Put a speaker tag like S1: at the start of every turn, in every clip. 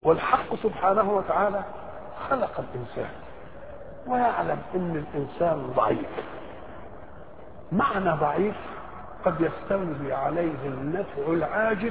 S1: والحق سبحانه وتعالى خلق الانسان ويعلم ان الانسان ضعيف معنى ضعيف قد يستولي عليه النفع العاجل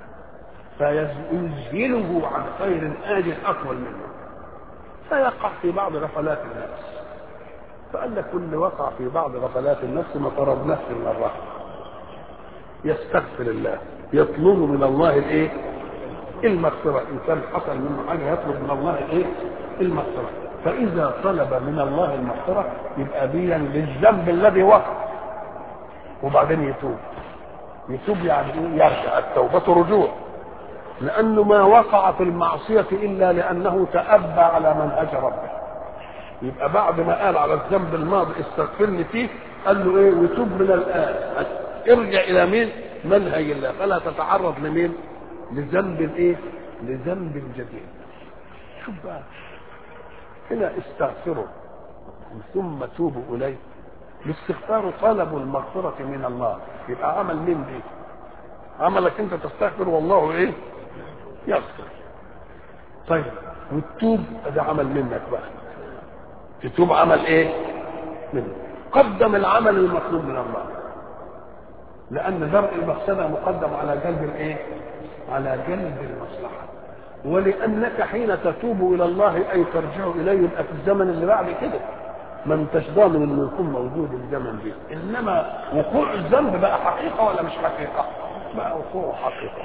S1: فيذهله عن خير آجل أطول منه فيقع في بعض غفلات النفس فقال لك كل وقع في بعض غفلات النفس ما طردناه في المرة يستغفر الله يطلب من الله الايه المغفرة إن كان حصل منه حاجة يطلب من الله الايه المغفرة فإذا طلب من الله المغفرة يبقى بيا للذنب الذي وقع وبعدين يتوب يتوب يعني ايه يرجع التوبة رجوع لأنه ما وقع في المعصية إلا لأنه تأبى على منهج ربه يبقى بعد ما قال على الذنب الماضي استغفرني فيه قال له ايه وتوب من الآن ارجع إلى مين منهج الله فلا تتعرض لمين لذنب ايه لذنب جديد شوف بقى هنا استغفروا ثم توبوا إليه الاستغفار طلب المغفرة من الله يبقى عمل مين دي عملك انت تستغفر والله ايه يغفر طيب والتوب ده عمل منك بقى تتوب عمل ايه منك قدم العمل المطلوب من الله لان درء المفسده مقدم على جلب الايه على جلب المصلحه ولانك حين تتوب الى الله اي ترجع اليه يبقى في الزمن اللي بعد كده ما انتش ضامن انه يكون موجود الزمن ده انما وقوع الذنب بقى حقيقه ولا مش حقيقه بقى وقوع حقيقه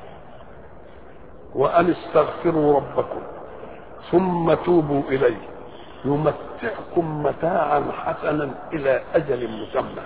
S1: وان استغفروا ربكم ثم توبوا اليه يمتعكم متاعا حسنا الى اجل مسمى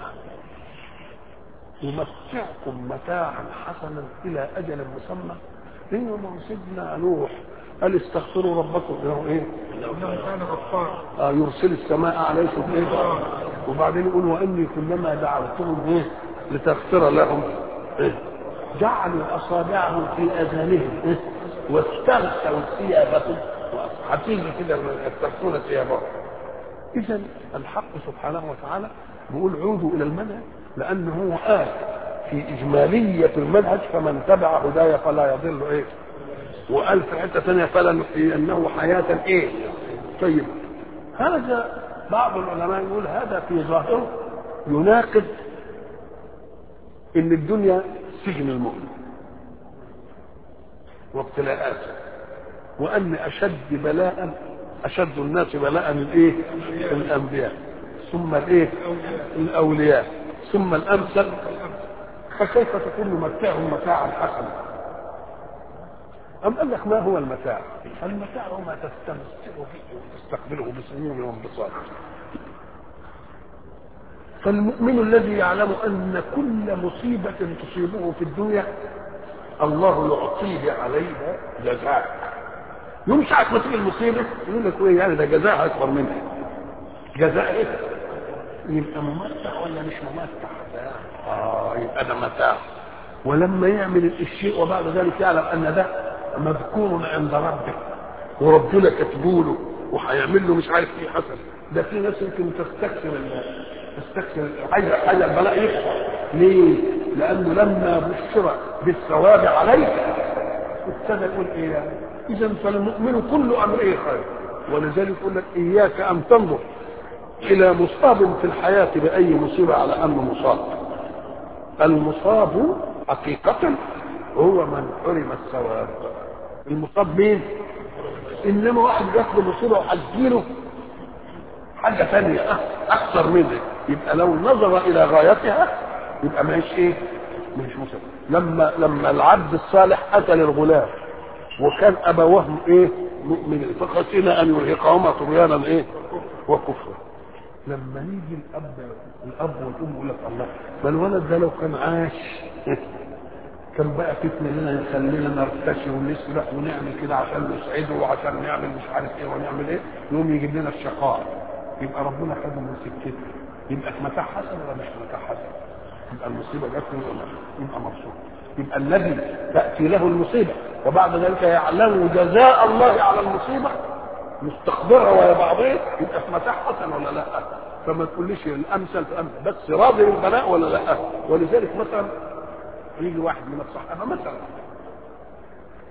S1: يمتعكم متاعا حسنا الى اجل مسمى انما سيدنا نوح قال استغفروا ربكم انه ايه؟
S2: انه كان غفارا
S1: آه يرسل السماء عليكم ايه؟ وبعدين يقول واني كلما دعوتهم ايه؟ لتغفر لهم إيه؟ جعلوا اصابعهم في اذانهم إيه؟ واستغسلوا ثيابهم هتيجي كده يستغسلون ثيابهم اذا الحق سبحانه وتعالى بيقول عودوا الى المنهج لانه هو قال في اجماليه المنهج فمن تبع هداي فلا يضل ايه وقال في حته ثانيه فلنحيينه حياه ايه طيب هذا بعض العلماء يقول هذا في ظاهره يناقض ان الدنيا سجن المؤمن وابتلاءاته وان اشد بلاء اشد الناس بلاء الايه الانبياء ثم الايه الاولياء ثم الامثل فكيف تكون ممتعهم متاعا حسنا أم قال لك ما هو المتاع؟ المتاع هو ما تستمتع به وتستقبله بسرور وانبساط. فالمؤمن الذي يعلم أن كل مصيبة تصيبه في الدنيا الله يعطيه عليها جزاء. يوم ساعة ما تيجي المصيبة يقول لك ايه يعني ده جزاء أكبر منها. جزاء إيه؟ يبقى ممتع ولا مش ممتع؟ آه يبقى ده متاع. ولما يعمل الشيء وبعد ذلك يعلم أن ده مذكور عند ربه وربنا كاتبه له وهيعمل له مش عارف ايه حسن ده في ناس يمكن تستكثر تستكثر عايز عايز البلاء يكثر ليه؟ لانه لما بشر بالثواب عليك ابتدى يقول ايه يعني؟ اذا فالمؤمن كل امره خير ولذلك يقول لك اياك ان تنظر الى مصاب في الحياه باي مصيبه على انه مصاب المصاب حقيقه هو من حرم الثواب المصاب مين انما واحد جات له مصيبه وهتجيله حاجه ثانيه اكثر منها يبقى لو نظر الى غايتها يبقى ماهيش ايه مش مصيبه لما لما العبد الصالح قتل الغلام وكان ابواه ايه مؤمنين فخشينا ان يرهقهما طغيانا ايه وكفرا لما يجي الاب الاب والام يقول لك الله ما الولد ده لو كان عاش كان بقى فتنه لنا يخلينا نرتشي ونسرق ونعمل كده عشان نسعده وعشان نعمل مش عارف ايه ونعمل ايه يقوم يجيب لنا الشقاء يبقى ربنا خده من سكته يبقى متاع حسن ولا مش متاع حسن يبقى المصيبه جت له يبقى مبسوط يبقى الذي تاتي له المصيبه وبعد ذلك يعلم جزاء الله على المصيبه مستقبلها ويا بعضها يبقى في متاع حسن ولا لا فما تقوليش الامثل فامثل بس راضي بالبلاء ولا لا ولذلك مثلا يجي واحد من الصحابه مثلا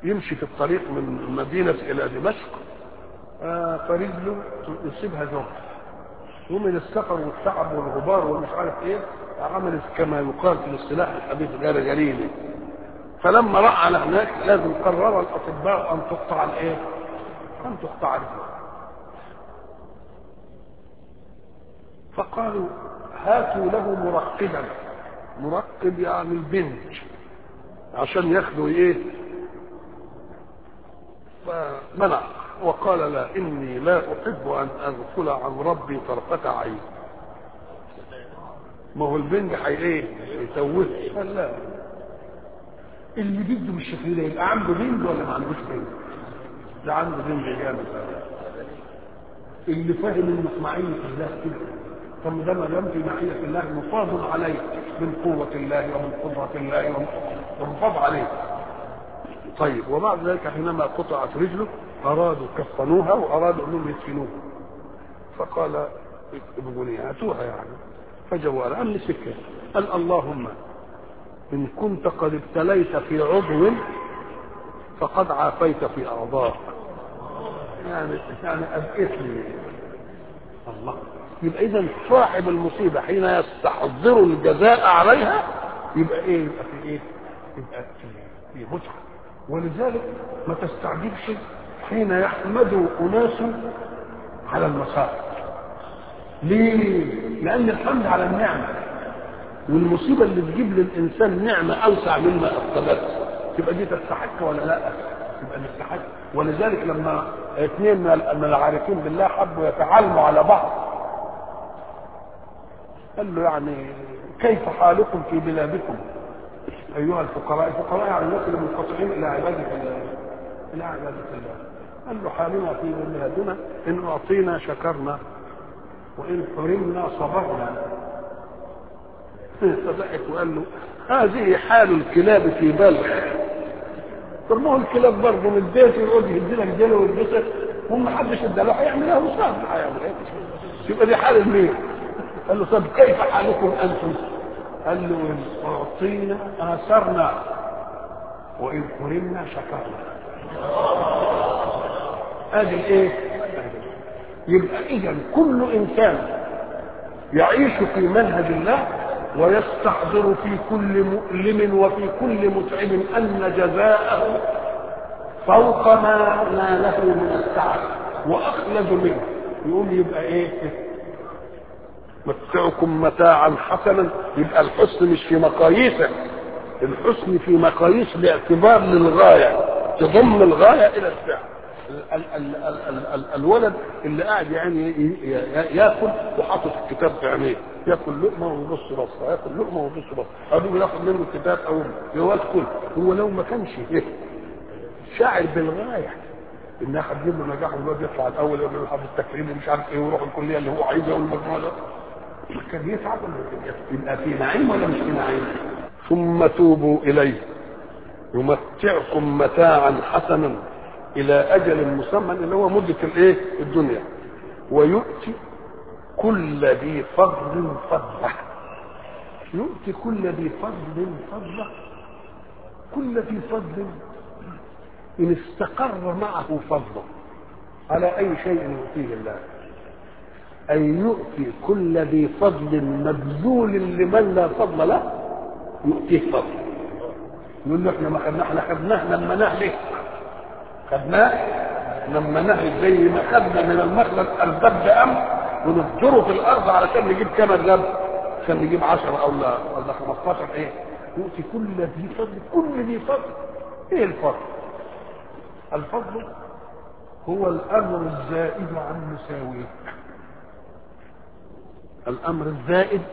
S1: يمشي في الطريق من المدينة إلى دمشق آه فرجله يصيبها زهر ومن السفر والتعب والغبار ومش عارف ايه عملت كما يقال في الاصطلاح الحديث غير جليل فلما راى على هناك لازم قرر الاطباء ان تقطع الايه؟ ان تقطع رجله فقالوا هاتوا له مرقبا مرقب يعني البنج عشان ياخدوا ايه فمنع وقال لا اني لا احب ان اغفل عن ربي طرفة عين ما هو البنج حي ايه يتوه قال لا اللي بده بالشكل ده يبقى عنده بنج ولا ما عندوش بنج ده عنده بنج جامد اللي فاهم ان معية الله كده طب ده ما دام في معية الله مفاض عليه من قوة الله ومن قدرة الله ومفاض عليه طيب وبعد ذلك حينما قطعت رجله أرادوا كفنوها وأرادوا أنهم يدفنوها فقال ابن هاتوها يعني فجوا قال أمن سكة قال اللهم إن كنت قد ابتليت في عضو فقد عافيت في أعضاء يعني يعني أبقتني الله يبقى إذا صاحب المصيبة حين يستحضر الجزاء عليها يبقى إيه يبقى في إيه؟ يبقى في, في متعة ولذلك ما تستعجبش حين يحمد أناس على المصائب ليه؟ لأن الحمد على النعمة والمصيبة اللي تجيب للإنسان نعمة أوسع مما أفقدته تبقى دي تستحق ولا لا؟ تبقى تستحق ولذلك لما اثنين من العارفين بالله حبوا يتعالموا على بعض قال له يعني كيف حالكم في بلادكم ايها الفقراء الفقراء يعني الناس اللي منقطعين الى عباده الله الى عباده الله قال له حالنا في بلادنا ان اعطينا شكرنا وان حرمنا صبرنا فضحك وقال له هذه حال الكلاب في بلخ طب ما هو الكلاب برضه من البيت يقعد يهد لك جلو ويلبسك هم ما حدش اداله هيعمل له صعب هيعمل ايه يبقى دي حال المين قال له طب كيف حالكم انتم قال له ان اعطينا اثرنا وان حرمنا شكرنا ادي الايه يبقى اذا كل انسان يعيش في منهج الله ويستحضر في كل مؤلم وفي كل متعب ان جزاءه فوق ما ناله من التعب واخلد منه يقول يبقى ايه متعكم متاعا حسنا يبقى الحسن مش في مقاييسك الحسن في مقاييس الاعتبار للغايه تضم الغايه الى الفعل ال ال ال ال ال الولد اللي قاعد يعني ياكل وحاطط الكتاب في عينيه ياكل لقمه ويبص بصه ياكل لقمه ويبص بصه ابوه ياخد منه الكتاب او يا واد كل هو لو ما كانش شاعر بالغايه انها هتجيب له نجاح والواد يطلع الاول يقول له حافظ التكريم ومش عارف ايه ويروح الكليه اللي هو عايزها والمجموعه ده كان يتعب ولا يبقى في نعيم ولا مش في نعيم ثم توبوا اليه يمتعكم متاعا حسنا الى اجل مسمى اللي هو مده الايه الدنيا ويؤتي كل ذي فضل فضله يؤتي كل ذي فضل فضله كل ذي فضل ان استقر معه فضله على اي شيء يؤتيه الله أن يؤتي كل ذي فضل مبذول لمن لا فضل له يؤتيه فضل يقول له احنا ما خدناه احنا خدناه لما نهلك خدناه لما نهلك زي ما خدنا من المخلط الباب بأمر ونفجره في الأرض علشان نجيب كام الرب عشان نجيب 10 أو لا ولا 15 إيه يؤتي كل ذي فضل كل ذي فضل إيه الفضل؟ الفضل هو الأمر الزائد عن مساويه الامر الزائد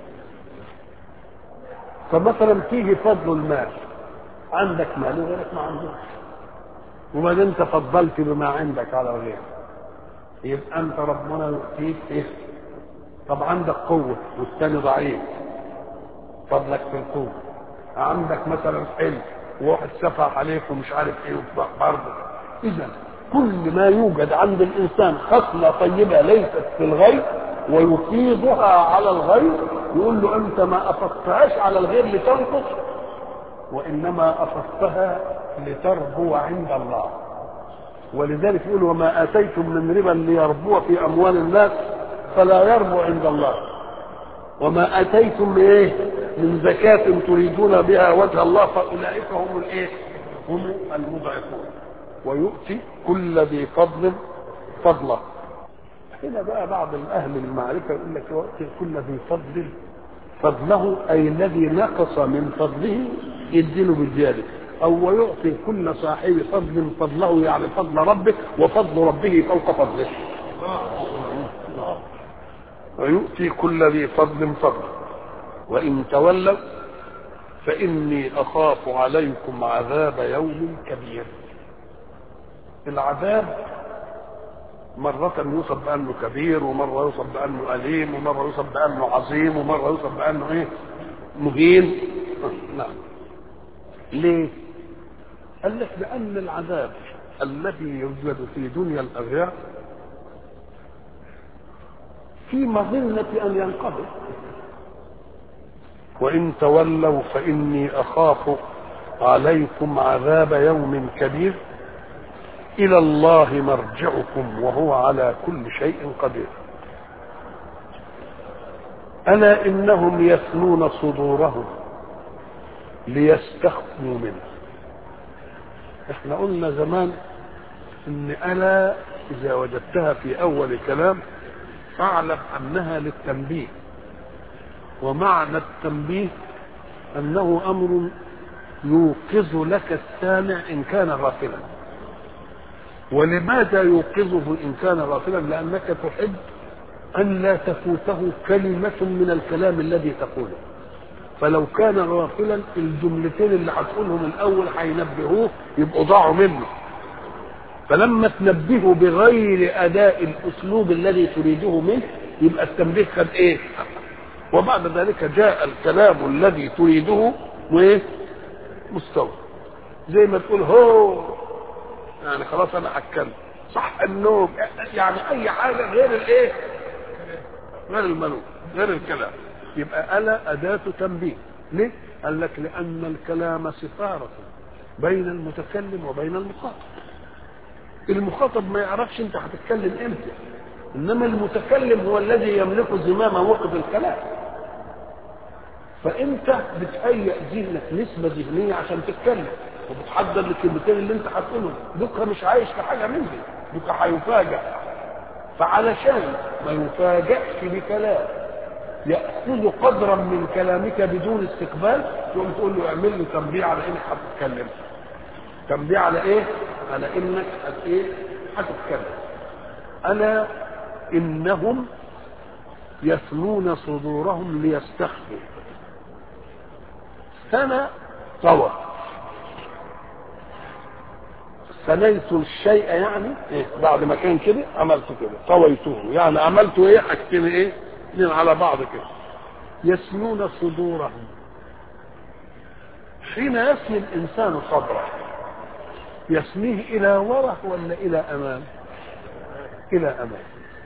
S1: فمثلا فيه فضل المال عندك مال وغيرك ما عندوش وبعدين انت فضلت بما عندك على غيرك يبقى انت ربنا يؤتيك ايه طب عندك قوة والثاني ضعيف فضلك في القوة عندك مثلا حلم وواحد سفح عليك ومش عارف ايه برضه اذا كل ما يوجد عند الانسان خصلة طيبة ليست في الغيب ويفيضها على الغير يقول له انت ما افضتهاش على الغير لتنقص وإنما أخذتها لتربو عند الله ولذلك يقول وما آتيتم من ربا ليربو في أموال الناس فلا يربو عند الله وما اتيتم من ايه من زكاة تريدون بها وجه الله فاولئك هم الايه هم المضعفون ويؤتي كل ذي فضل فضله هنا بقى بعض اهل المعرفه يقول لك يؤتي كل ذي فضل فضله اي الذي نقص من فضله يديله بالزياده او ويعطي كل صاحب فضل فضله يعني فضل ربه وفضل ربه فوق فضله ويؤتي كل ذي فضل فضله وإن تولوا فإني أخاف عليكم عذاب يوم كبير العذاب مرة يوصف بأنه كبير ومرة يوصف بأنه أليم ومرة يوصف بأنه عظيم ومرة يوصف بأنه إيه مهين نعم ليه؟ قال لك لأن العذاب الذي يوجد في دنيا الأغيار في مظنة أن ينقضي وإن تولوا فإني أخاف عليكم عذاب يوم كبير إلى الله مرجعكم وهو على كل شيء قدير ألا إنهم يثنون صدورهم ليستخفوا منه احنا قلنا زمان ان ألا إذا وجدتها في أول كلام فاعلم انها للتنبيه ومعنى التنبيه انه امر يوقظ لك السامع ان كان غافلا ولماذا يوقظه ان كان غافلا لانك تحب ان لا تفوته كلمه من الكلام الذي تقوله فلو كان غافلا الجملتين اللي هتقولهم الاول هينبهوه يبقوا ضاعوا منه فلما تنبهه بغير اداء الاسلوب الذي تريده منه يبقى التنبيه خد ايه وبعد ذلك جاء الكلام الذي تريده وايه مستوى زي ما تقول هو يعني خلاص انا هتكلم صح النوم يعني اي حاجه غير الايه غير المنوم غير الكلام يبقى الا اداه تنبيه ليه قال لك لان الكلام سفاره بين المتكلم وبين المخاطب المخاطب ما يعرفش انت هتتكلم امتى انما المتكلم هو الذي يملك زمام موقف الكلام فانت بتهيئ ذهنك نسبه ذهنيه عشان تتكلم وبتحضر الكلمتين اللي انت هتقولهم دوك مش عايش في حاجه من دي دوك هيفاجئ فعلشان ما يفاجئش بكلام ياخذ قدرا من كلامك بدون استقبال تقوم تقول له اعمل له تنبيه على انك هتتكلم تنبيه على ايه؟ على انك هت ايه؟ هتتكلم الا انهم يثنون صدورهم ليستخفوا سنة طوى ثنيت الشيء يعني إيه؟ بعد ما كان كده عملت كده طويته يعني عملت ايه حاجتين ايه اثنين على بعض كده يثنون صدورهم حين يثني الانسان صدره يثنيه الى وراء ولا الى امام الى امام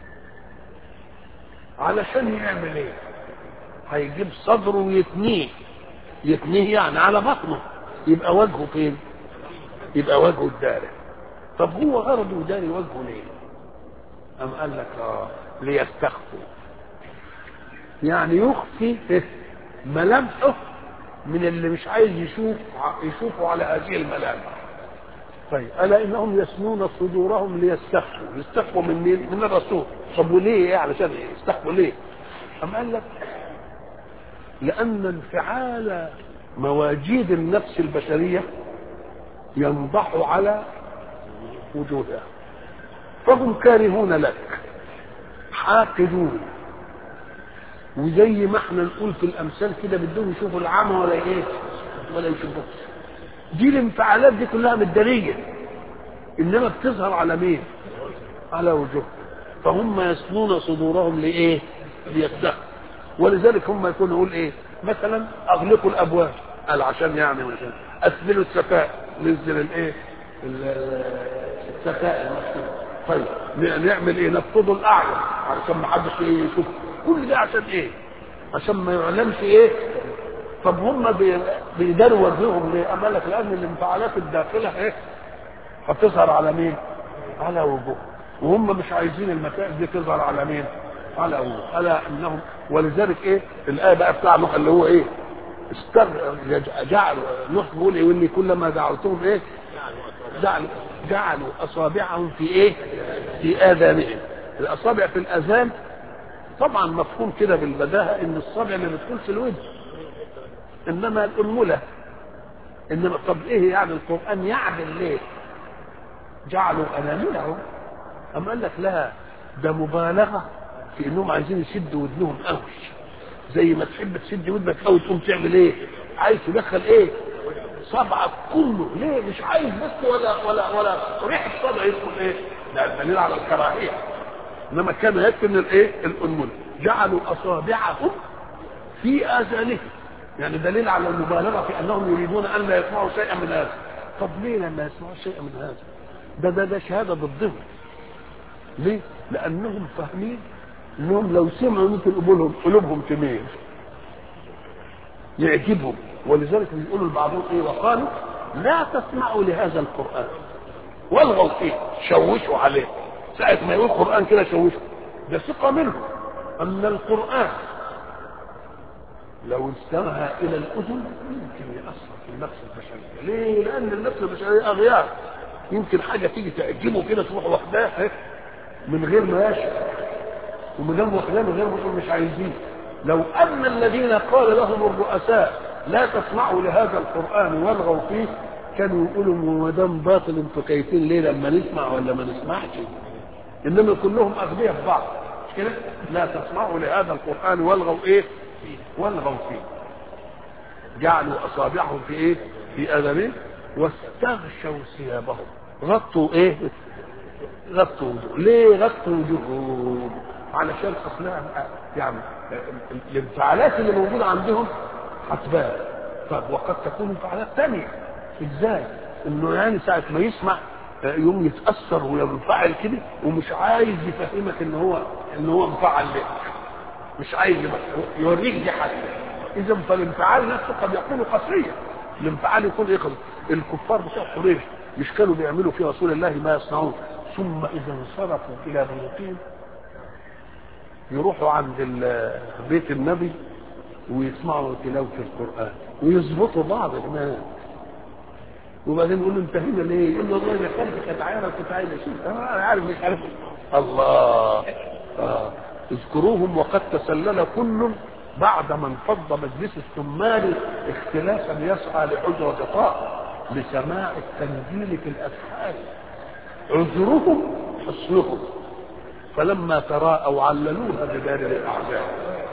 S1: علشان يعمل ايه هيجيب صدره ويتنيه يتنيه يعني على بطنه يبقى وجهه فين يبقى وجهه الداري طب هو غرضه داري وجهه ليه أم قال لك اه ليستخفوا يعني يخفي ملامحه من اللي مش عايز يشوف يشوفوا على هذه الملامح طيب الا انهم يسنون صدورهم ليستخفوا يستخفوا من مين؟ من الرسول طب وليه ايه علشان ايه؟ يستخفوا ليه؟ أم قال لك لأن انفعال مواجيد النفس البشرية ينضح على وجودها فهم كارهون لك حاقدون وزي ما احنا نقول في الامثال كده بدهم يشوفوا العمى ولا ايه ولا يشوفوه دي الانفعالات دي كلها مداريه انما بتظهر على مين على وجوه فهم يسنون صدورهم لايه ليستخفوا ولذلك هم يكونوا يقول ايه مثلا اغلقوا الابواب قال عشان يعني مثلا اسبلوا السفائر نزل الايه السفائر طيب نعمل ايه نفضوا الاعلى عشان ما حدش يشوف كل ده عشان ايه عشان ما يعلمش ايه طب هم بي... بيداروا وجههم ليه؟ أما لك لأن الانفعالات الداخلة إيه؟ هتظهر على مين؟ على وجوههم وهم مش عايزين المسائل دي تظهر على مين؟ على وجوه ألا إنهم ولذلك إيه؟ الآية بقى بتاع نوح اللي هو إيه؟ استر جعلوا نوح بيقول إيه؟ وإني كلما دعوتهم إيه؟ جعلوا جعلوا أصابعهم في إيه؟ في آذانهم الأصابع في الآذان طبعا مفهوم كده بالبداهة إن الصابع ما بتكونش الوجه انما الانمله انما طب ايه يعني القران يعدل ليه جعلوا اناملهم ام قال لك لا ده مبالغه في انهم عايزين يشدوا ودنهم قوي زي ما تحب تشد ودنك قوي تقوم تعمل ايه عايز تدخل ايه صبعك كله ليه مش عايز بس ولا ولا ولا ريحه صبع يدخل ايه ده دليل على الكراهيه انما كان يكفي من الايه الانمله جعلوا اصابعهم في اذانهم يعني دليل على المبالغه في انهم يريدون ان لا يسمعوا شيئا من هذا طب ليه لما يسمعوا شيئا من هذا ده ده ده شهاده ضدهم ليه لانهم فاهمين انهم لو سمعوا ممكن قلوبهم قلوبهم تميل يعجبهم ولذلك بيقولوا لبعضهم ايه وقالوا لا تسمعوا لهذا القران والغوا فيه شوشوا عليه ساعه ما يقول قران كده شوشوا ده ثقه منهم ان القران لو استمع الى الاذن يمكن ياثر في النفس البشريه ليه لان النفس البشريه اغيار يمكن حاجه تيجي تعجبه كده تروح واخداها من غير ما يشعر ومن غير واخداه من غير ما مش عايزين لو ان الذين قال لهم الرؤساء لا تسمعوا لهذا القران والغوا فيه كانوا يقولوا ما دام باطل انتوا كيفين ليه لما نسمع ولا ما نسمعش انما كلهم اغبياء في بعض مش كده لا تسمعوا لهذا القران والغوا ايه والغوا فيه جعلوا اصابعهم في ايه في اذانهم واستغشوا ثيابهم غطوا ايه غطوا وجوههم ليه غطوا وجوههم علشان اصلها يعني الانفعالات اللي موجوده عندهم هتبان طب وقد تكون انفعالات ثانيه ازاي انه يعني ساعه ما يسمع يوم يتاثر وينفعل كده ومش عايز يفهمك ان هو ان هو انفعل ليه مش عايز يوريك دي حاجه اذا فالانفعال نفسه قد يكون قسريا الانفعال يكون ايه قسري الكفار بتوع قريش مش كانوا بيعملوا في رسول الله ما يصنعون ثم اذا انصرفوا الى بيوتهم يروحوا عند بيت النبي ويسمعوا تلاوه القران ويظبطوا بعض هناك وبعدين يقول له انتهينا ليه؟ يقول له والله انا كنت كانت عايره كنت عايز اشوف انا عارف مش عارف الله آه. اذكروهم وقد تسلل كل بعد ما انفض مجلس الثمال اختلافا يسعى لحجرة طاء لسماع التنزيل في الأسحار عذرهم حسنهم فلما تراءوا عللوها بدار الأعداء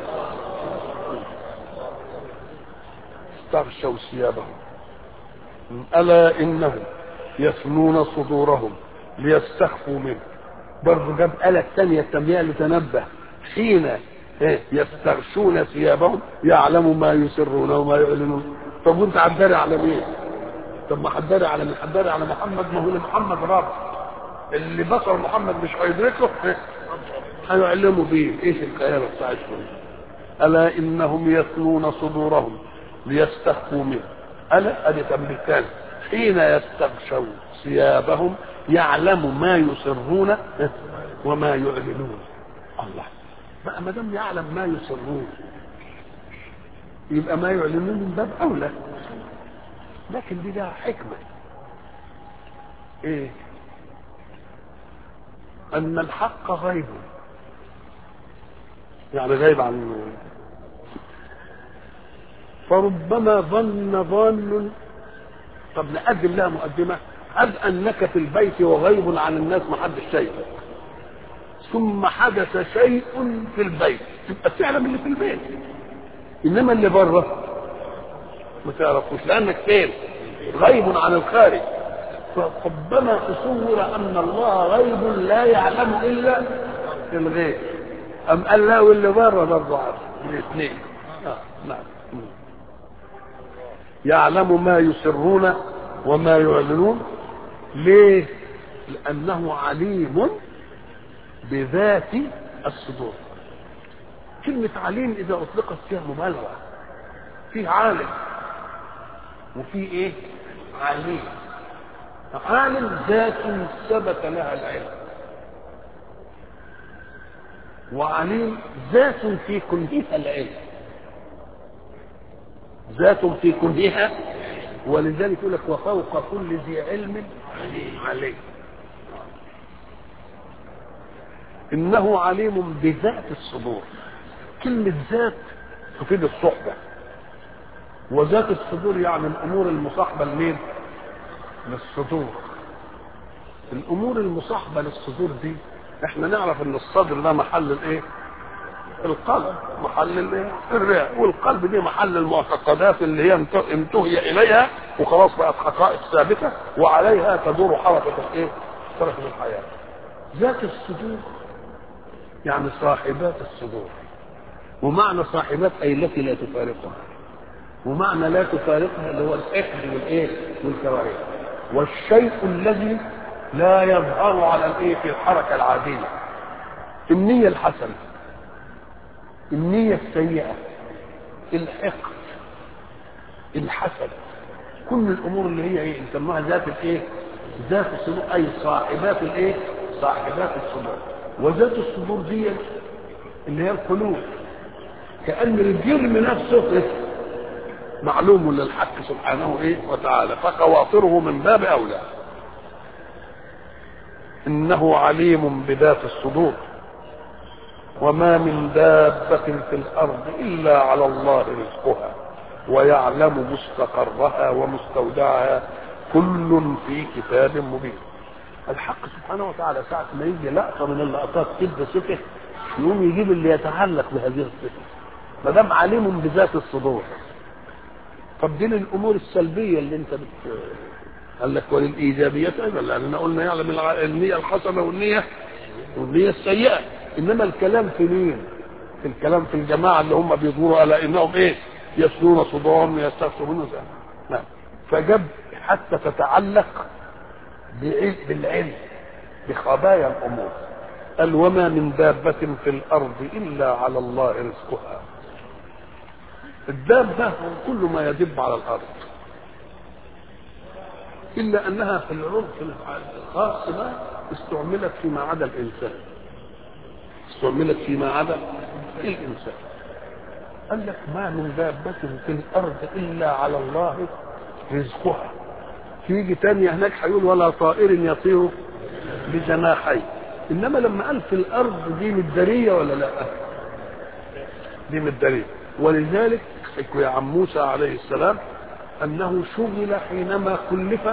S1: استغشوا ثيابهم ألا إنهم يثنون صدورهم ليستخفوا منه برضه جاب آلة الثانية التنبيه لتنبه حين يستغشون ثيابهم يعلم ما يسرون وما يعلنون طب وانت هتداري على مين؟ طب ما هتداري على مين؟ هتداري على محمد ما هو محمد رب اللي بصر محمد مش هيدركه هيعلموا بيه ايش الخيانه بتاعتهم الا انهم يثنون صدورهم ليستخفوا منه الا ادي تنبيه ثاني حين يستغشوا ثيابهم يعلم ما يسرون وما يعلنون الله بقى ما دام يعلم ما يسرون يبقى ما يعلنون من باب اولى لكن دي لها حكمه ايه ان الحق غيب يعني غيب عن فربما ظن ظان طب نقدم لها مقدمه هب انك في البيت وغيب عن الناس ما حدش شايفك ثم حدث شيء في البيت تبقى تعلم اللي في البيت انما اللي بره ما تعرفوش لانك فين غيب عن الخارج فربما تصور ان الله غيب لا يعلم الا في الغيب ام قال لا واللي بره برضه عارف الاثنين آه نعم يعلم ما يسرون وما يعلنون ليه لانه عليم بذات الصدور كلمة عليم إذا أطلقت فيها مبالغة فيه عالم وفي ايه عليم عالم ذات ثبت لها العلم وعليم ذات في كنهها العلم ذات في كنهها ولذلك يقول لك وفوق كل ذي علم عليم انه عليم بذات الصدور كلمة ذات تفيد الصحبة وذات الصدور يعني الامور المصاحبة لمين؟ للصدور الامور المصاحبة للصدور دي احنا نعرف ان الصدر ده محل الايه؟ القلب محل الايه؟ الرئه والقلب دي محل المعتقدات اللي هي انتهي اليها وخلاص بقت حقائق ثابته وعليها تدور حركه الايه؟ حركه الحياه. ذات الصدور يعني صاحبات الصدور ومعنى صاحبات اي التي لا تفارقها ومعنى لا تفارقها اللي هو الحقد والايه؟ والكراهيه والشيء الذي لا يظهر على الايه؟ في الحركه العاديه النيه الحسنه النية السيئة الحقد الحسد كل الأمور اللي هي إيه نسموها ذات الإيه؟ ذات الصدور أي صاحبات الإيه؟ صاحبات الصدور وذات الصدور دي اللي هي القلوب كأن الجرم نفسه معلوم للحق سبحانه إيه وتعالى فخواطره من باب أولى إنه عليم بذات الصدور وما من دابة في الأرض إلا على الله رزقها ويعلم مستقرها ومستودعها كل في كتاب مبين الحق سبحانه وتعالى ساعة ما يجي لقطة من اللقطات كده صفة يقوم يجيب اللي يتعلق بهذه الصفة ما دام عليم بذات الصدور طب دي الأمور السلبية اللي أنت بت قال لك وللإيجابيات أيضا لأننا قلنا يعلم النية الحسنة والنية والنية السيئة انما الكلام في مين في الكلام في الجماعه اللي هم بيدوروا على انهم ايه يسلون صدام يستغفرون نعم فجاب حتى تتعلق بالعلم بخبايا الامور قال وما من دابة في الأرض إلا على الله رزقها الدابة كل ما يدب على الأرض إلا أنها في العرف الخاص بقى استعملت فيما عدا الإنسان استعملت فيما عدا الانسان قال لك ما من دابة في الارض الا على الله رزقها تيجي تانية هناك هيقول ولا طائر يطير بجناحيه انما لما قال في الارض دي مدارية ولا لا دي مدارية ولذلك يا عم موسى عليه السلام انه شغل حينما كلف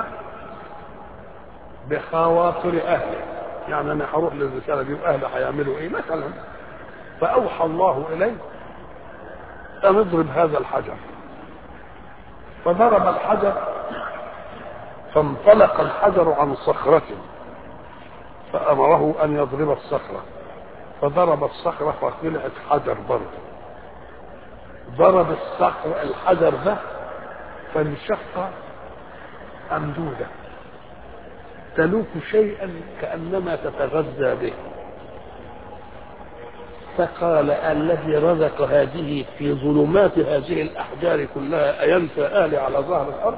S1: بخواطر اهله يعني انا هروح للرساله دي واهلي هيعملوا ايه مثلا فاوحى الله اليه ان اضرب هذا الحجر فضرب الحجر فانطلق الحجر عن صخرة فأمره أن يضرب الصخرة فضرب الصخرة فطلعت حجر برضه ضرب الصخر الحجر ده فانشق أمدودة تلوك شيئا كأنما تتغذى به فقال الذي رزق هذه في ظلمات هذه الأحجار كلها أينسى آلي على ظهر الأرض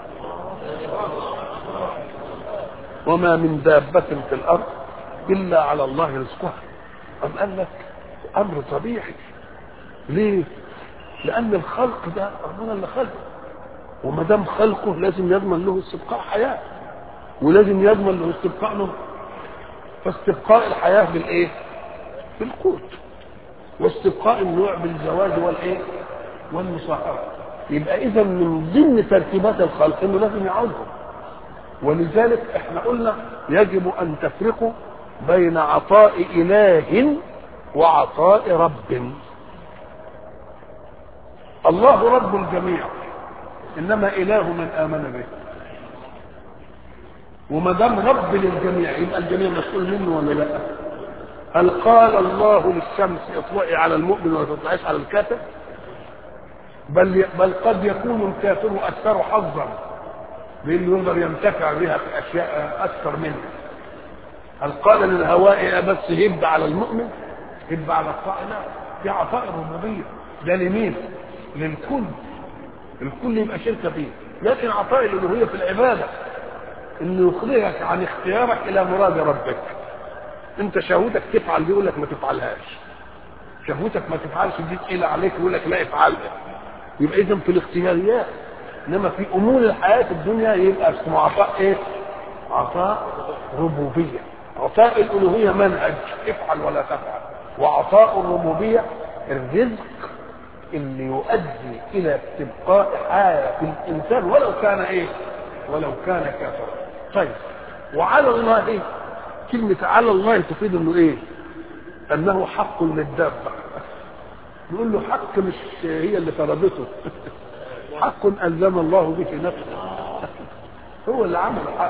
S1: وما من دابة في الأرض إلا على الله رزقها أم قال لك أمر طبيعي ليه؟ لأن الخلق ده ربنا اللي خلقه وما دام خلقه لازم يضمن له استبقاء حياه ولازم يضمن له استبقاء له فاستبقاء الحياة بالإيه؟ بالقوت واستبقاء النوع بالزواج والإيه؟ والمصاحبة يبقى إذا من ضمن ترتيبات الخلق إنه لازم يعوضهم ولذلك احنا قلنا يجب أن تفرقوا بين عطاء إله وعطاء رب الله رب الجميع إنما إله من آمن به وما دام رب للجميع يبقى الجميع مسؤول منه ولا لا؟ هل قال الله للشمس اطلعي على المؤمن ولا تطلعيش على الكافر؟ بل بل قد يكون الكافر اكثر حظا لانه يقدر ينتفع بها في اشياء اكثر منه. هل قال للهواء بس هب على المؤمن؟ هب على الطائع لا في عطاء الربوبيه ده لمين؟ للكل الكل يبقى شركه فيه لكن عطاء الالوهيه في العباده انه يخرجك عن اختيارك الى مراد ربك انت شهوتك تفعل دي يقول لك ما تفعلهاش شهوتك ما تفعلش دي تقيل عليك يقول لك لا افعلها يبقى اذا في الاختياريات انما في امور الحياه الدنيا يبقى اسمه عطاء ايه؟ عطاء ربوبيه عطاء الالوهيه منهج افعل ولا تفعل وعطاء الربوبيه الرزق اللي يؤدي الى استبقاء حياه الانسان ولو كان ايه؟ ولو كان كافرا طيب وعلى الله إيه؟ كلمة على الله تفيد انه ايه؟ انه حق للدابة نقول له حق مش هي اللي فرضته حق ألزم الله به نفسه هو اللي عمل حق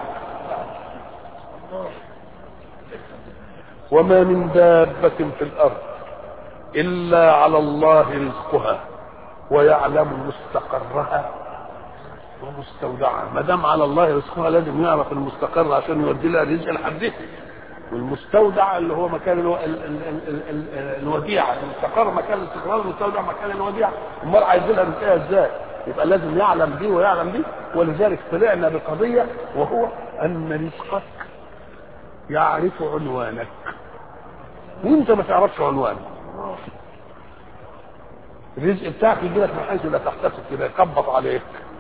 S1: وما من دابة في الأرض إلا على الله رزقها ويعلم مستقرها ومستودعها ما دام على الله رزقها لازم يعرف المستقر عشان يودي لها رزق لحد والمستودع اللي هو مكان الو... ال... ال... ال... ال... الوديعه المستقر مكان الاستقرار المستودع مكان الوديعه امال عايز لها رزقها ازاي؟ يبقى لازم يعلم دي ويعلم دي ولذلك طلعنا بقضيه وهو ان رزقك يعرف عنوانك وانت ما تعرفش عنوانك الرزق بتاعك يجي لك من حيث لا تحتسب كده يخبط عليك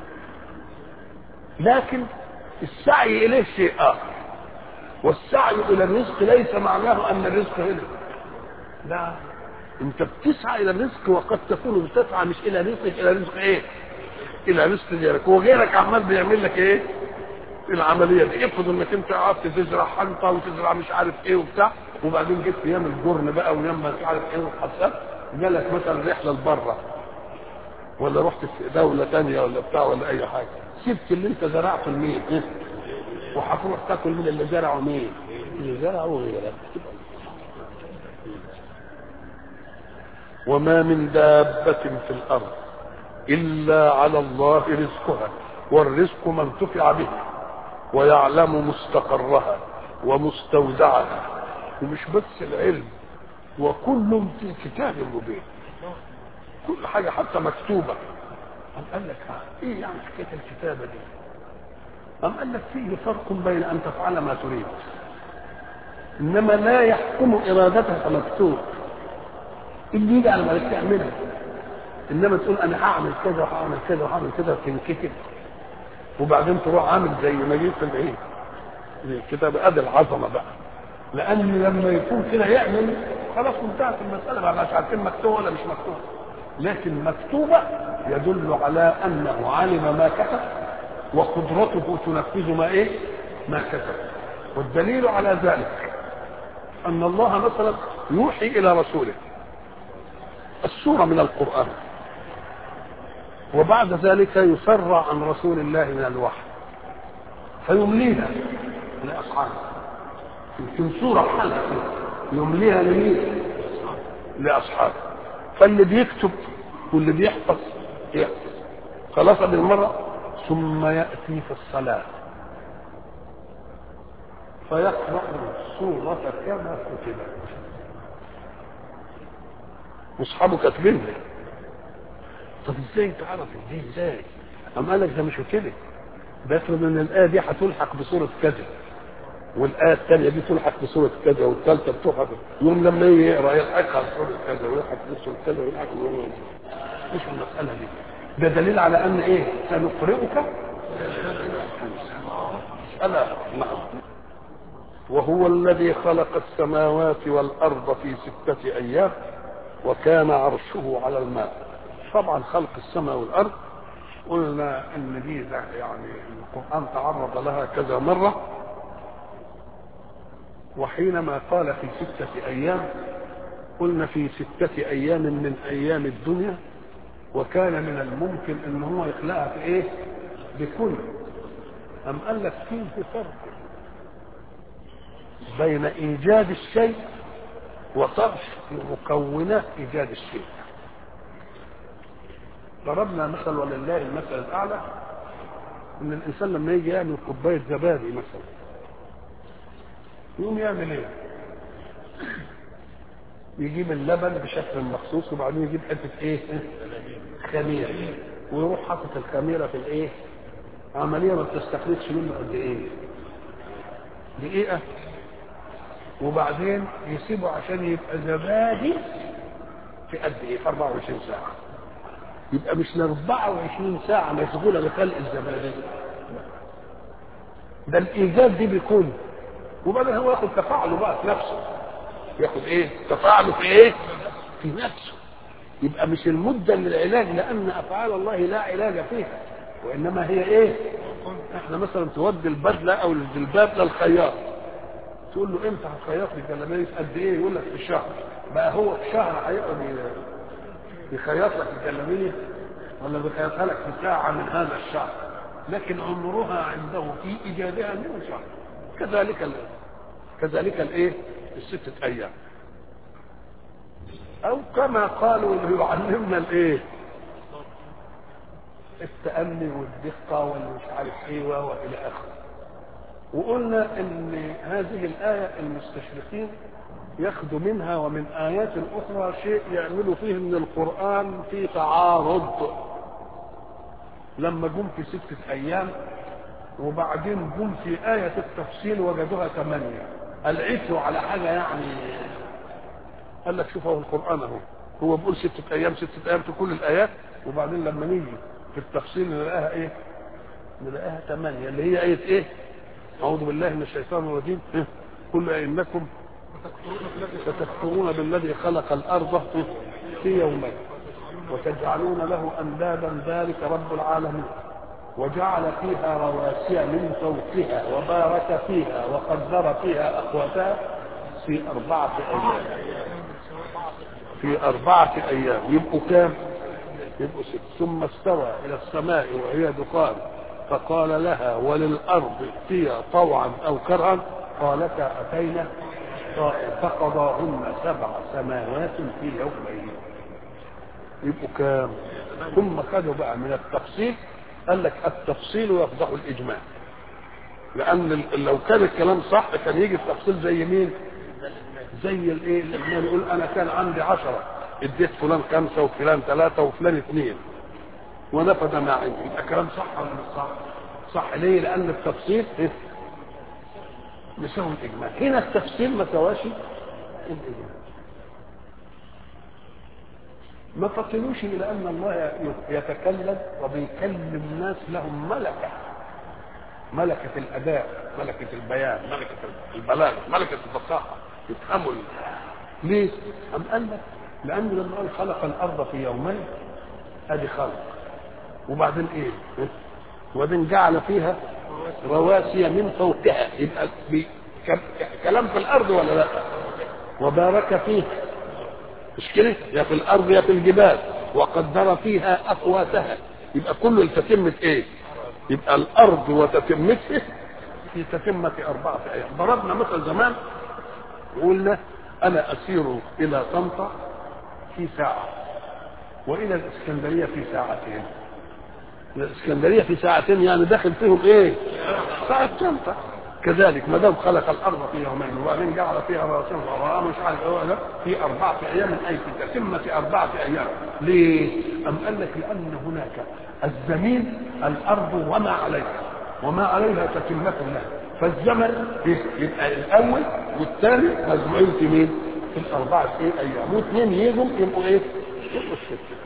S1: لكن السعي اليه شيء اخر والسعي الى الرزق ليس معناه ان الرزق هنا لا انت بتسعى الى الرزق وقد تكون بتسعى مش الى رزقك الى رزق ايه الى رزق غيرك وغيرك عمال بيعمل لك ايه العمليه دي افرض انك انت قعدت تزرع حنطه وتزرع مش عارف ايه وبتاع وبعدين جيت في ايام الجرن بقى وايام مش عارف ايه وحصلت جالك مثلا رحله لبره ولا رحت في دوله ثانيه ولا بتاع ولا اي حاجه سبت اللي انت زرعته لمين إيه؟ وهتروح تاكل من اللي زرعه مين اللي زرعه غيرك وما من دابة في الأرض إلا على الله رزقها والرزق ما انتفع به ويعلم مستقرها ومستودعها ومش بس العلم وكل في كتاب مبين كل حاجة حتى مكتوبة أم قال لك ها إيه يعني حكاية الكتابة دي أم قال لك فيه فرق بين أن تفعل ما تريد إنما لا يحكم إرادتك مكتوب اللي يجي على ما تعملها انما تقول انا هعمل كذا وهعمل كذا وهعمل كذا تنكتب وبعدين تروح عامل زي ما جيت في العيد الكتاب ادي العظمه بقى لان لما يكون كده يعمل خلاص انتهت المساله بقى مش عارفين مكتوبه ولا مش مكتوبه لكن مكتوبه يدل على انه علم ما كتب وقدرته تنفذ ما ايه ما كتب والدليل على ذلك ان الله مثلا يوحي الى رسوله السورة من القرآن وبعد ذلك يسرع عن رسول الله من الوحي فيمليها لأصحابه يمكن سورة حلقة يمليها لمين؟ لأصحابه فاللي بيكتب واللي بيحفظ يحفظ خلاص بالمرة ثم يأتي في الصلاة فيقرأ السورة كما كتبت واصحابه كاتبينها طب ازاي تعرف دي ازاي؟ قام قال لك ده مش كده ده افرض ان الايه دي هتلحق بصوره كذا والايه الثانيه دي تلحق بصوره كذا والثالثه بتلحق يوم لما يجي يقرا يلحقها بصوره كذا ويلحق بصوره كذا ويلحق بصوره مش المساله دي ده دليل على ان ايه؟ سنقرئك مساله وهو الذي خلق السماوات والارض في سته ايام وكان عرشه على الماء طبعا خلق السماء والارض قلنا ان دي يعني القران تعرض لها كذا مره وحينما قال في سته ايام قلنا في سته ايام من ايام الدنيا وكان من الممكن ان هو يخلقها في ايه بكل ام قال لك فيه فرق بين ايجاد الشيء وطرح مكونات ايجاد الشيء ضربنا مثل ولله المثل الاعلى ان الانسان لما يجي يعمل كوبايه زبادي مثلا يقوم يعمل ايه يجيب اللبن بشكل مخصوص وبعدين يجيب حته ايه خميره ويروح حاطط الخميره في الايه عمليه ما بتستخلصش منه قد ايه دقيقه وبعدين يسيبه عشان يبقى زبادي في قد ايه في 24 ساعه يبقى مش ل 24 ساعه مشغوله بخلق الزبادي ده الايجاد دي بيكون وبعدين هو ياخد تفاعله بقى في نفسه ياخد ايه تفاعله في ايه في نفسه يبقى مش المده للعلاج لان افعال الله لا علاج فيها وانما هي ايه احنا مثلا تودي البدله او الجلباب للخياط تقول له امتى هتخيط لي الجلابيه في قد ايه يقول لك في الشهر بقى هو في شهر هيقعد ي- يخيط لك الجلابيه ولا بيخيطها لك في ساعه من هذا الشهر لكن عمرها عنده في ايجادها من شهر كذلك ال... كذلك الايه الستة ايام او كما قالوا يعلمنا الايه التأني والدقة والمش عارف ايه و- والى اخره وقلنا ان هذه الآية المستشرقين ياخذوا منها ومن آيات أخرى شيء يعملوا فيه من القرآن في تعارض لما جم في ستة أيام وبعدين جم في آية التفصيل وجدوها ثمانية العثوا على حاجة يعني قال لك شوف هو القرآن اهو هو بيقول ستة أيام ستة أيام في كل الآيات وبعدين لما نيجي في التفصيل نلاقيها إيه؟ نلاقيها ثمانية اللي هي آية إيه؟ أعوذ بالله من الشيطان الرجيم إيه؟ قل إنكم ستكفرون بالذي خلق الأرض في يومين وتجعلون له أندادا ذلك رب العالمين وجعل فيها رواسي من فوقها وبارك فيها وقدر فيها أقواتها في أربعة أيام في أربعة أيام يبقوا كام؟ يبقوا ست ثم استوى إلى السماء وهي دخان فقال لها وللأرض ائتيا طوعا أو كرها قالتا أتينا طائع فقضاهن سبع سماوات في يومين يبقوا كام؟ ثم خدوا بقى من التفصيل قال لك التفصيل يفضح الإجماع لأن ال- لو كان الكلام صح كان يجي التفصيل زي مين؟ زي الايه لما يقول انا كان عندي عشرة اديت فلان خمسة وفلان ثلاثة وفلان اثنين ونفذ ما عندي يبقى كلام صح ولا مش صح؟ صح ليه؟ لأن التفصيل إيه؟ يساوي الإجماع هنا التفصيل ما سواش الإجماع ما تصلوش إلى أن الله يتكلم وبيكلم الناس لهم ملكة ملكة الأداء ملكة البيان ملكة البلاغ ملكة الفصاحة يفهموا ال- ليه؟ أم قال لك لأنه لما قال خلق الأرض في يومين أدي خلق وبعدين إيه؟ وبعدين جعل فيها رواسي من فوقها يبقى بي- ك- كلام في الأرض ولا لا؟ وبارك فيها مش كده؟ يا في الأرض يا في الجبال وقدر فيها أقواتها يبقى كله لتتمة إيه؟ يبقى الأرض وتتمته في تتمة أربعة أيام ضربنا مثل زمان وقلنا أنا أسير إلى طنطا في ساعة وإلى الإسكندرية في ساعتين الإسكندرية في ساعتين يعني داخل فيهم إيه؟ ساعة طنطا كذلك ما دام خلق الارض في يومين وبعدين جعل فيها رواسي وراء مش عارف ايه ده في اربعه ايام اي في تتمه اربعه ايام ليه؟ ام قال لك لان هناك الزمين الارض وما عليها وما عليها تتمه لها فالزمن يبقى الاول والثاني مجموعين في مين؟ في الاربعه ايه ايام واثنين يجوا يبقوا ايه؟ يبقوا السته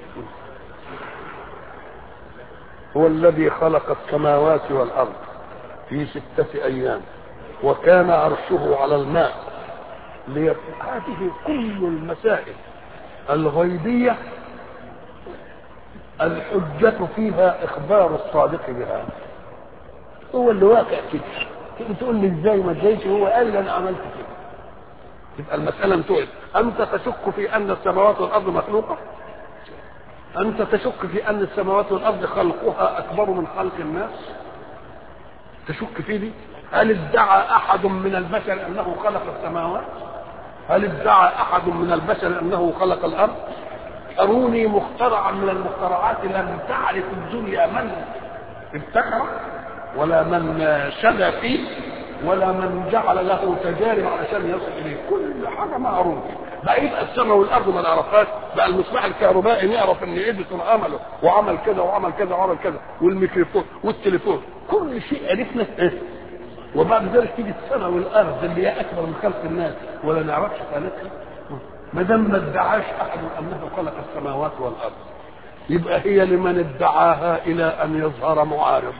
S1: هو الذي خلق السماوات والارض في ستة أيام وكان عرشه على الماء ليب... هذه كل المسائل الغيبية الحجة فيها إخبار الصادق بها هو اللي واقع كده تيجي تقول لي ازاي ما ازايش هو قال لي انا عملت كده تبقى المسألة متوقف أنت تشك في أن السماوات والأرض مخلوقة أنت تشك في أن السماوات والأرض خلقها أكبر من خلق الناس تشك في دي هل ادعى احد من البشر انه خلق السماوات هل ادعى احد من البشر انه خلق الارض اروني مخترعا من المخترعات لم تعرف الدنيا من ابتكر ولا من شدى فيه ولا من جعل له تجارب علشان يصل اليه كل حاجه معروفه بقى يبقى السماء والارض ما نعرفهاش بقى المصباح الكهربائي نعرف ان اديسون عمله وعمل كذا وعمل كذا وعمل كذا والميكروفون والتليفون كل شيء عرفنا إيه؟ وبعد ذلك تيجي السماء والارض اللي هي اكبر من خلق الناس ولا نعرفش خالقها ما دام ما ادعاش احد انه خلق السماوات والارض يبقى هي لمن ادعاها الى ان يظهر معارض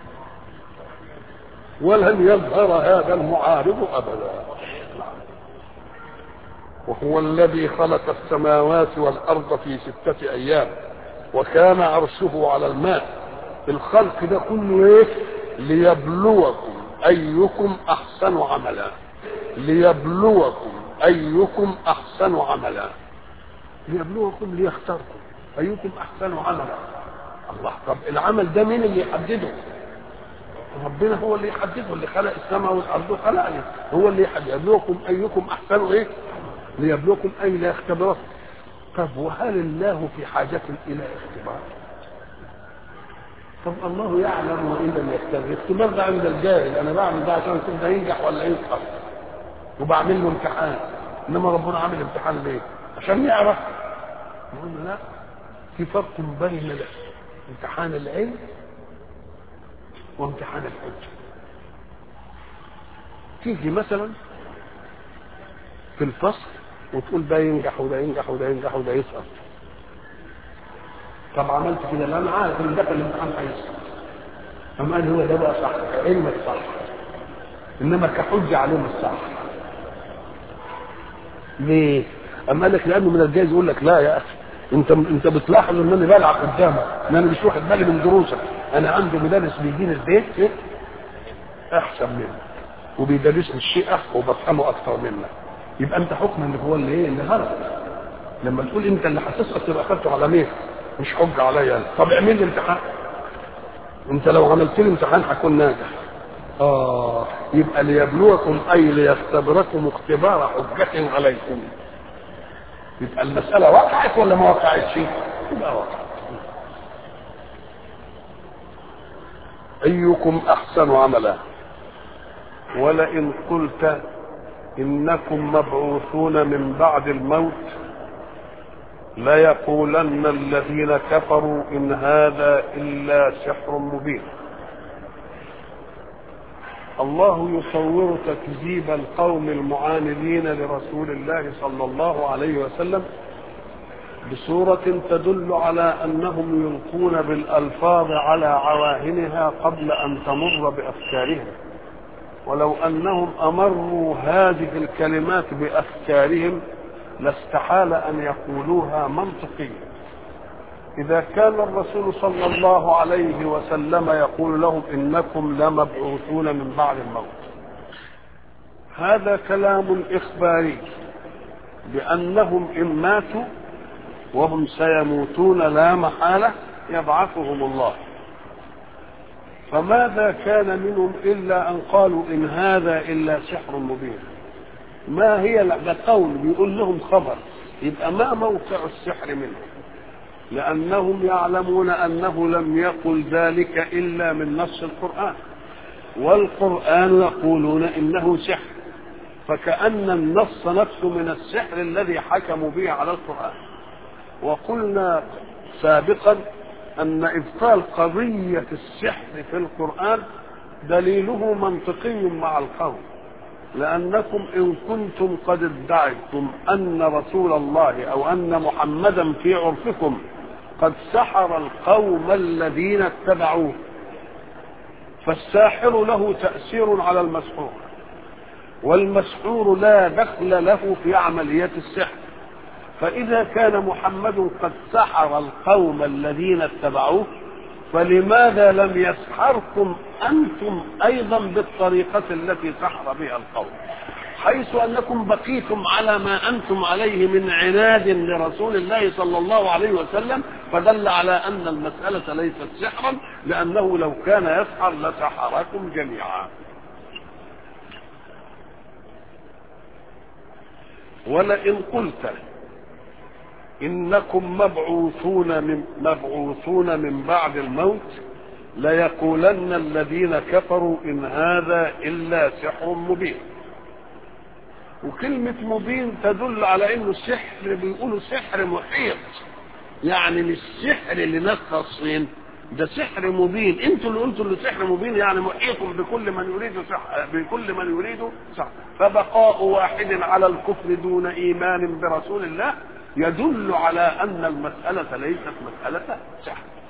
S1: ولن يظهر هذا المعارض ابدا وهو الذي خلق السماوات والارض في سته ايام وكان عرشه على الماء الخلق ده كله ايه ليبلوكم ايكم احسن عملا ليبلوكم ايكم احسن عملا ليبلوكم ليختاركم ايكم احسن عملا الله طب العمل ده مين اللي يحدده ربنا هو اللي يحدده اللي خلق السماء والارض وخلقني هو اللي يحدد يبلوكم ايكم احسن ايه ليبلوكم اي لا يختبركم طب وهل الله في حاجة الى اختبار طب الله يعلم وان لم يختبر الاختبار ده عند الجاهل انا بعمل ده عشان اشوف ده ينجح ولا يسقط وبعمل له امتحان انما ربنا عامل امتحان ليه عشان يعرف نقول لا في فرق بين امتحان العلم وامتحان الحجة تيجي مثلا في الفصل وتقول ده ينجح وده ينجح وده ينجح وده يسقط طب عملت كده لا انا عارف ان ده كان الامتحان هيسقط اما قال هو ده بقى صح علمك صح انما كحجه عليهم الصح ليه؟ اما قال لك لانه من الجايز يقول لك لا يا اخي انت انت بتلاحظ ان انا بلعب قدامك ان انا مش واخد بالي من دروسك انا عندي مدرس بيجيني البيت إيه؟ احسن منك وبيدرسني الشيء احسن وبفهمه اكثر منك يبقى انت حكم ان هو اللي ايه اللي غلط لما تقول انت اللي هتسقط تبقى اخدته على مين مش حجه عليا انا طب اعمل لي امتحان انت لو عملت لي امتحان هكون ناجح اه يبقى ليبلوكم اي ليختبركم اختبار حجة عليكم يبقى المسألة وقعت ولا ما وقعتش؟ يبقى وقعت أيكم أحسن عملا ولئن قلت إنكم مبعوثون من بعد الموت ليقولن الذين كفروا إن هذا إلا سحر مبين الله يصور تكذيب القوم المعاندين لرسول الله صلى الله عليه وسلم بصورة تدل على أنهم يلقون بالألفاظ على عواهنها قبل أن تمر بأفكارهم ولو أنهم أمروا هذه الكلمات بأفكارهم لاستحال أن يقولوها منطقيا إذا كان الرسول صلى الله عليه وسلم يقول لهم إنكم لمبعوثون من بعد الموت هذا كلام إخباري بأنهم إن ماتوا وهم سيموتون لا محالة يبعثهم الله فماذا كان منهم إلا أن قالوا إن هذا إلا سحر مبين ما هي ده قول بيقول لهم خبر يبقى ما موقع السحر منه لأنهم يعلمون أنه لم يقل ذلك إلا من نص القرآن والقرآن يقولون إنه سحر فكأن النص نفسه من السحر الذي حكموا به على القرآن وقلنا سابقا أن إبطال قضية السحر في القرآن دليله منطقي مع القوم لأنكم إن كنتم قد ادعيتم أن رسول الله أو أن محمدا في عرفكم قد سحر القوم الذين اتبعوه فالساحر له تأثير على المسحور والمسحور لا دخل له في عملية السحر فإذا كان محمد قد سحر القوم الذين اتبعوه فلماذا لم يسحركم أنتم أيضا بالطريقة التي سحر بها القوم حيث أنكم بقيتم على ما أنتم عليه من عناد لرسول الله صلى الله عليه وسلم فدل على أن المسألة ليست سحرا لأنه لو كان يسحر لسحركم جميعا ولئن قلت انكم مبعوثون من مبعوثون من بعد الموت ليقولن الذين كفروا ان هذا الا سحر مبين وكلمة مبين تدل على انه السحر بيقولوا سحر محيط يعني مش سحر لناس خاصين ده سحر مبين انتوا اللي قلتوا اللي سحر مبين يعني محيط بكل من يريد سحر بكل من يريد سحر فبقاء واحد على الكفر دون ايمان برسول الله يدل على ان المسألة ليست مسألة سحر